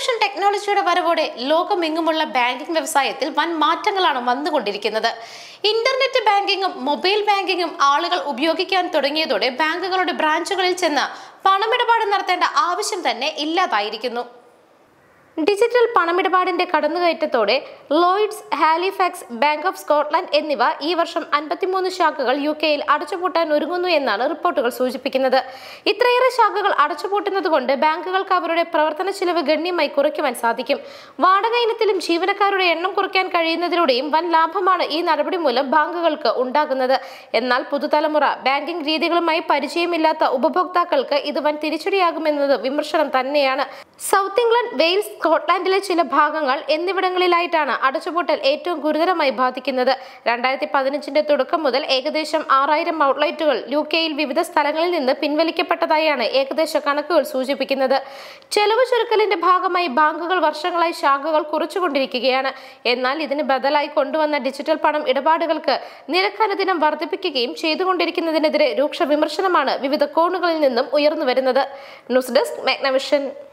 information ടെക്നോളജിയുടെ വരവോടെ ലോകമെങ്ങുമുള്ള ബാങ്കിംഗ് വ്യവസായത്തിൽ വൻ മാറ്റങ്ങളാണ് വന്നുകൊണ്ടിരിക്കുന്നത് ഇന്റർനെറ്റ് ബാങ്കിങ്ങും മൊബൈൽ ബാങ്കിങ്ങും ആളുകൾ ഉപയോഗിക്കാൻ തുടങ്ങിയതോടെ ബാങ്കുകളുടെ ബ്രാഞ്ചുകളിൽ ചെന്ന് പണമിടപാട് നടത്തേണ്ട ആവശ്യം തന്നെ ഇല്ലാതായിരിക്കുന്നു ഡിജിറ്റൽ പണമിടപാടിന്റെ കടന്നുകയറ്റത്തോടെ Lloyds Halifax Bank of Scotland എന്നിവ ഈ വർഷം അൻപത്തിമൂന്ന് ശാഖകൾ യു കെയിൽ അടച്ചുപൂട്ടാൻ ഒരുങ്ങുന്നു എന്നാണ് റിപ്പോർട്ടുകൾ സൂചിപ്പിക്കുന്നത് ഇത്രയേറെ ശാഖകൾ അടച്ചുപൂട്ടുന്നതുകൊണ്ട് ബാങ്കുകൾക്ക് അവരുടെ പ്രവർത്തന ചിലവ് ഗണ്യമായി കുറയ്ക്കുവാൻ സാധിക്കും വാടക ഇനത്തിലും ജീവനക്കാരുടെ എണ്ണം കുറയ്ക്കാൻ കഴിയുന്നതിലൂടെയും വൻ ലാഭമാണ് ഈ നടപടി മൂലം ബാങ്കുകൾക്ക് ഉണ്ടാകുന്നത് എന്നാൽ പുതുതലമുറ ബാങ്കിംഗ് രീതികളുമായി പരിചയമില്ലാത്ത ഉപഭോക്താക്കൾക്ക് ഇത് വൻ തിരിച്ചടിയാകുമെന്നത് വിമർശനം തന്നെയാണ് സൗത്ത് ഇംഗ്ലണ്ട് വെയിൽസ് സ്കോട്ട്ലാൻഡിലെ ചില ഭാഗങ്ങൾ എന്നിവിടങ്ങളിലായിട്ടാണ് അടച്ചുപൂട്ടൽ ഏറ്റവും ഗുരുതരമായി ബാധിക്കുന്നത് രണ്ടായിരത്തി പതിനഞ്ചിന്റെ തുടക്കം മുതൽ ഏകദേശം ആറായിരം ഔട്ട്ലെറ്റുകൾ യു കെയിൽ വിവിധ സ്ഥലങ്ങളിൽ നിന്ന് പിൻവലിക്കപ്പെട്ടതായാണ് ഏകദേശ കണക്കുകൾ സൂചിപ്പിക്കുന്നത് ചെലവ് ചുരുക്കലിന്റെ ഭാഗമായി ബാങ്കുകൾ വർഷങ്ങളായി ശാഖകൾ കുറച്ചുകൊണ്ടിരിക്കുകയാണ് എന്നാൽ ഇതിന് ബദലായി കൊണ്ടുവന്ന ഡിജിറ്റൽ പണം ഇടപാടുകൾക്ക് നിരക്ക് അനുദിനം വർദ്ധിപ്പിക്കുകയും ചെയ്തുകൊണ്ടിരിക്കുന്നതിനെതിരെ രൂക്ഷ വിമർശനമാണ് വിവിധ കോണുകളിൽ നിന്നും ഉയർന്നു വരുന്നത് ന്യൂസ് ഡെസ്ക് മാഗ്നവിഷൻ